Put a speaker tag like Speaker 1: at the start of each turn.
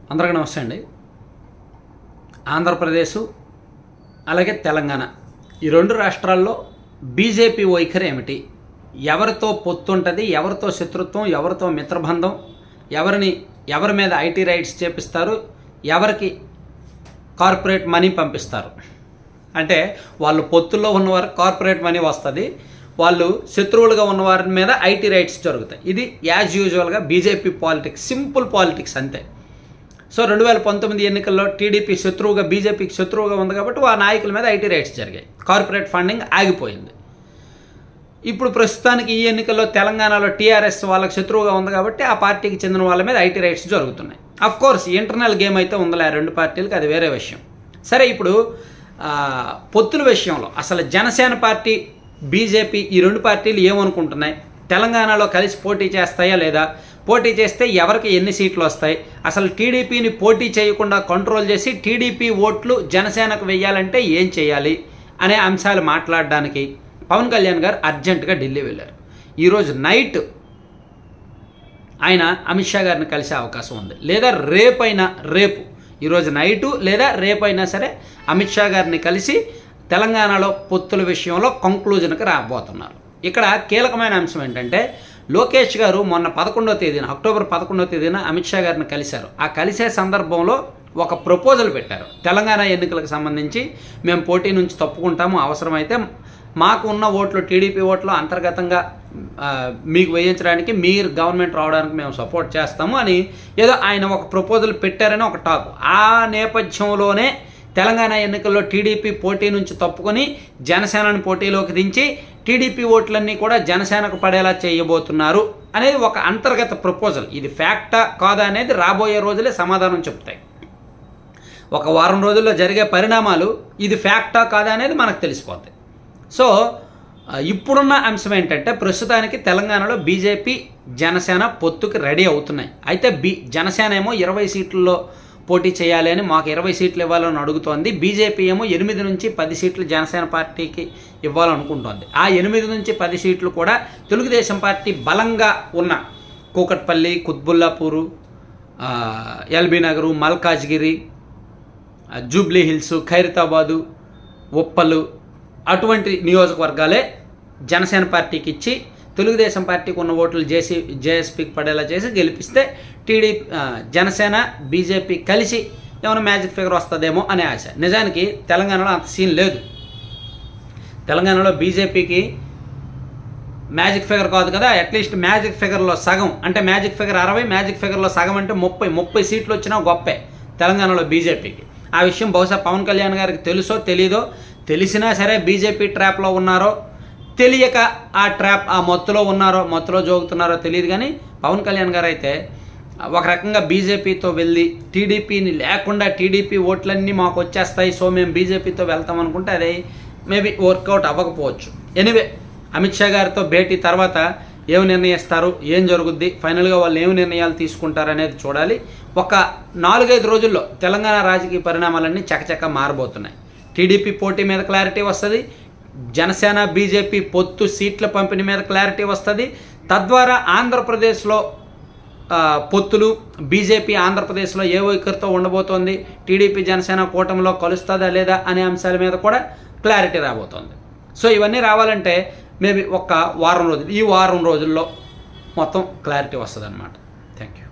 Speaker 1: అందరికీ నమస్తే అండి ఆంధ్రప్రదేశ్ అలాగే తెలంగాణ ఈ రెండు రాష్ట్రాల్లో బీజేపీ వైఖరి ఏమిటి ఎవరితో పొత్తుంటుంది ఎవరితో శత్రుత్వం ఎవరితో మిత్రబంధం ఎవరిని ఎవరి మీద ఐటీ రైట్స్ చేపిస్తారు ఎవరికి కార్పొరేట్ మనీ పంపిస్తారు అంటే వాళ్ళు పొత్తుల్లో ఉన్నవారు కార్పొరేట్ మనీ వస్తుంది వాళ్ళు శత్రువులుగా ఉన్నవారి మీద ఐటీ రైట్స్ జరుగుతాయి ఇది యాజ్ యూజువల్గా బీజేపీ పాలిటిక్స్ సింపుల్ పాలిటిక్స్ అంతే సో రెండు వేల పంతొమ్మిది ఎన్నికల్లో టీడీపీ శత్రువుగా బీజేపీకి శత్రువుగా ఉంది కాబట్టి ఆ నాయకుల మీద ఐటీ రైట్స్ జరిగాయి కార్పొరేట్ ఫండింగ్ ఆగిపోయింది ఇప్పుడు ప్రస్తుతానికి ఈ ఎన్నికల్లో తెలంగాణలో టీఆర్ఎస్ వాళ్ళకి శత్రువుగా ఉంది కాబట్టి ఆ పార్టీకి చెందిన వాళ్ళ మీద ఐటీ రైట్స్ జరుగుతున్నాయి అఫ్ కోర్స్ ఇంటర్నల్ గేమ్ అయితే ఉందిలే ఆ రెండు పార్టీలకు అది వేరే విషయం సరే ఇప్పుడు ఆ, పొత్తుల విషయంలో అసలు జనసేన పార్టీ బీజేపీ ఈ రెండు పార్టీలు ఏమనుకుంటున్నాయి తెలంగాణలో కలిసి పోటీ చేస్తాయా లేదా పోటీ చేస్తే ఎవరికి ఎన్ని సీట్లు వస్తాయి అసలు టీడీపీని పోటీ చేయకుండా కంట్రోల్ చేసి టీడీపీ ఓట్లు జనసేనకు వెయ్యాలంటే ఏం చేయాలి అనే అంశాలు మాట్లాడడానికి పవన్ కళ్యాణ్ గారు అర్జెంటుగా ఢిల్లీ వెళ్ళారు ఈరోజు నైట్ ఆయన అమిత్ షా గారిని కలిసే అవకాశం ఉంది లేదా రేపైనా రేపు ఈరోజు నైటు లేదా రేపైనా సరే అమిత్ షా గారిని కలిసి తెలంగాణలో పొత్తుల విషయంలో కంక్లూజన్కి రాబోతున్నారు ఇక్కడ కీలకమైన అంశం ఏంటంటే లోకేష్ గారు మొన్న పదకొండో తేదీన అక్టోబర్ పదకొండో తేదీన అమిత్ షా గారిని కలిశారు ఆ కలిసే సందర్భంలో ఒక ప్రపోజల్ పెట్టారు తెలంగాణ ఎన్నికలకు సంబంధించి మేము పోటీ నుంచి తప్పుకుంటాము అవసరమైతే మాకు ఉన్న ఓట్లు టీడీపీ ఓట్లు అంతర్గతంగా ఆ, మీకు వేయించడానికి మీరు గవర్నమెంట్ రావడానికి మేము సపోర్ట్ చేస్తాము అని ఏదో ఆయన ఒక ప్రపోజల్ పెట్టారని ఒక టాక్ ఆ నేపథ్యంలోనే తెలంగాణ ఎన్నికల్లో టీడీపీ పోటీ నుంచి తప్పుకొని జనసేనని పోటీలోకి దించి టీడీపీ ఓట్లన్నీ కూడా జనసేనకు పడేలా చేయబోతున్నారు అనేది ఒక అంతర్గత ప్రపోజల్ ఇది ఫ్యాక్టా కాదా అనేది రాబోయే రోజులే సమాధానం చెప్తాయి ఒక వారం రోజుల్లో జరిగే పరిణామాలు ఇది ఫ్యాక్టా కాదా అనేది మనకు తెలిసిపోద్ది సో ఆ, ఇప్పుడున్న అంశం ఏంటంటే ప్రస్తుతానికి తెలంగాణలో బీజేపీ జనసేన పొత్తుకి రెడీ అవుతున్నాయి అయితే బి జనసేన ఏమో ఇరవై సీట్లలో పోటీ చేయాలి అని మాకు ఇరవై సీట్లు ఇవ్వాలని అడుగుతోంది బీజేపీ ఏమో ఎనిమిది నుంచి పది సీట్లు జనసేన పార్టీకి ఇవ్వాలనుకుంటోంది ఆ ఎనిమిది నుంచి పది సీట్లు కూడా తెలుగుదేశం పార్టీ బలంగా ఉన్న కూకట్పల్లి కుత్బుల్లాపూరు ఆ, ఎల్బీ నగరు మల్కాజ్గిరి ఆ, జూబ్లీ హిల్స్ ఖైరతాబాదు ఉప్పలు అటువంటి నియోజకవర్గాలే జనసేన పార్టీకి ఇచ్చి తెలుగుదేశం పార్టీకి ఉన్న ఓట్లు జేసీ జేఎస్పీకి పడేలా చేసి గెలిపిస్తే టీడీ ఆ, జనసేన బీజేపీ కలిసి ఏమైనా మ్యాజిక్ ఫిగర్ వస్తుందేమో అనే ఆశ నిజానికి తెలంగాణలో అంత సీన్ లేదు తెలంగాణలో బీజేపీకి మ్యాజిక్ ఫిగర్ కాదు కదా అట్లీస్ట్ మ్యాజిక్ ఫిగర్లో సగం అంటే మ్యాజిక్ ఫిగర్ అరవై మ్యాజిక్ ఫిగర్లో సగం అంటే ముప్పై ముప్పై సీట్లు వచ్చినా గొప్పే తెలంగాణలో బీజేపీకి ఆ విషయం బహుశా పవన్ కళ్యాణ్ గారికి తెలుసో తెలీదో తెలిసినా సరే బీజేపీ ట్రాప్లో ఉన్నారో తెలియక ఆ ట్రాప్ ఆ మత్తులో ఉన్నారో మత్తులో జోగుతున్నారో తెలియదు కానీ పవన్ కళ్యాణ్ గారు అయితే ఒక రకంగా బీజేపీతో వెళ్ళి టీడీపీని లేకుండా టీడీపీ ఓట్లన్నీ మాకు వచ్చేస్తాయి సో మేము బీజేపీతో వెళ్తాం అనుకుంటే అది మేబీ వర్కౌట్ అవ్వకపోవచ్చు ఎనివే అమిత్ షా గారితో భేటీ తర్వాత ఏమి నిర్ణయిస్తారు ఏం జరుగుద్ది ఫైనల్గా వాళ్ళు ఏమి నిర్ణయాలు తీసుకుంటారు అనేది చూడాలి ఒక నాలుగైదు రోజుల్లో తెలంగాణ రాజకీయ పరిణామాలన్నీ చకచక మారబోతున్నాయి టీడీపీ పోటీ మీద క్లారిటీ వస్తుంది జనసేన బీజేపీ పొత్తు సీట్ల పంపిణీ మీద క్లారిటీ వస్తుంది తద్వారా ఆంధ్రప్రదేశ్లో ఆ, పొత్తులు బీజేపీ ఆంధ్రప్రదేశ్లో ఏ వైఖరితో ఉండబోతోంది టీడీపీ జనసేన కూటమిలో కలుస్తుందా లేదా అనే అంశాల మీద కూడా క్లారిటీ రాబోతోంది సో ఇవన్నీ రావాలంటే మేబీ ఒక వారం రోజులు ఈ వారం రోజుల్లో మొత్తం క్లారిటీ వస్తుంది అనమాట థ్యాంక్ యూ